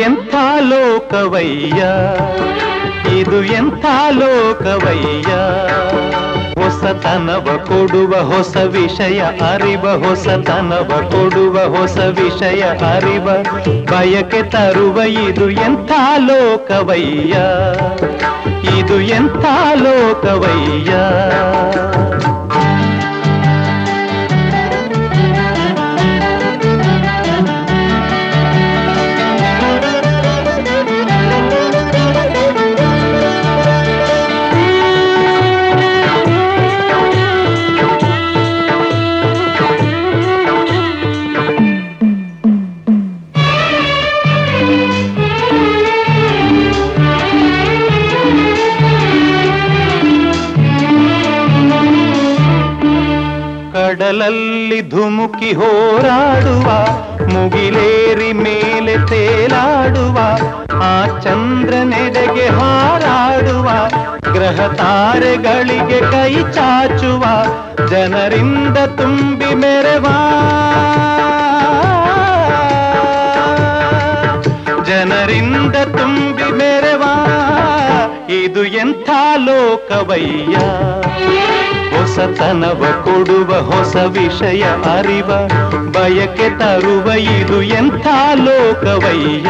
ಎಂಥ ಲೋಕವಯ್ಯ ಇದು ಎಂಥ ಲೋಕವಯ್ಯ ಹೊಸತನವ ಕೊಡುವ ಹೊಸ ವಿಷಯ ಅರಿವ ಹೊಸತನವ ಕೊಡುವ ಹೊಸ ವಿಷಯ ಅರಿವ ಬಯಕೆ ತರುವ ಇದು ಎಂಥ ಲೋಕವಯ್ಯ ಇದು ಎಂಥ ಲೋಕವಯ್ಯ ಕಡಲಲ್ಲಿ ಧುಮುಕಿ ಹೋರಾಡುವ ಮುಗಿಲೇರಿ ಮೇಲೆ ತೇಲಾಡುವ ಆ ಚಂದ್ರನೆಡೆಗೆ ಹಾರಾಡುವ ಗ್ರಹ ತಾರೆಗಳಿಗೆ ಕೈ ಚಾಚುವ ಜನರಿಂದ ತುಂಬಿ ಮೆರವ ಜನರಿಂದ ತುಂಬಿ ಮೆರವ ಇದು ಎಂಥ ಲೋಕವಯ್ಯ ಹೊಸತನವ ಕೊಡುವ ಹೊಸ ವಿಷಯ ಅರಿವ ಬಯಕೆ ತರುವ ಇದು ಎಂಥ ಲೋಕವಯ್ಯ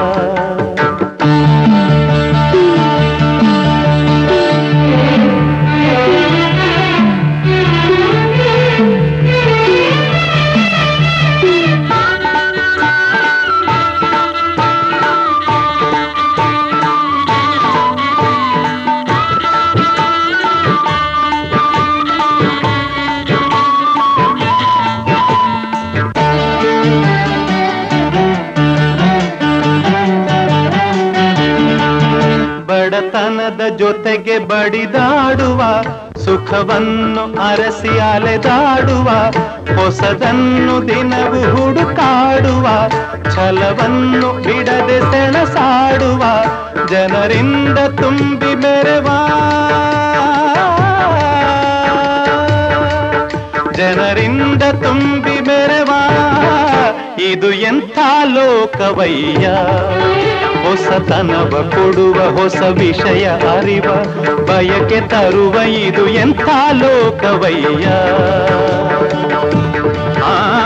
ಬಡತನದ ಜೊತೆಗೆ ಬಡಿದಾಡುವ ಸುಖವನ್ನು ಅರಸಿ ಅಲೆದಾಡುವ ಹೊಸದನ್ನು ದಿನವು ಹುಡುಕಾಡುವ ಛಲವನ್ನು ಬಿಡದೆ ಸೆಣಸಾಡುವ ಜನರಿಂದ ತುಂಬಿ ಮೆರವ ಜನರಿಂದ ತುಂಬಿ ಮೆರವ ಇದು ಎಂಥ ಲೋಕವಯ್ಯ ಹೊಸತನವ ಕೊಡುವ ಹೊಸ ವಿಷಯ ಅರಿವ ಬಯಕೆ ತರುವ ಇದು ಎಂಥ ಲೋಕವಯ್ಯ ಆ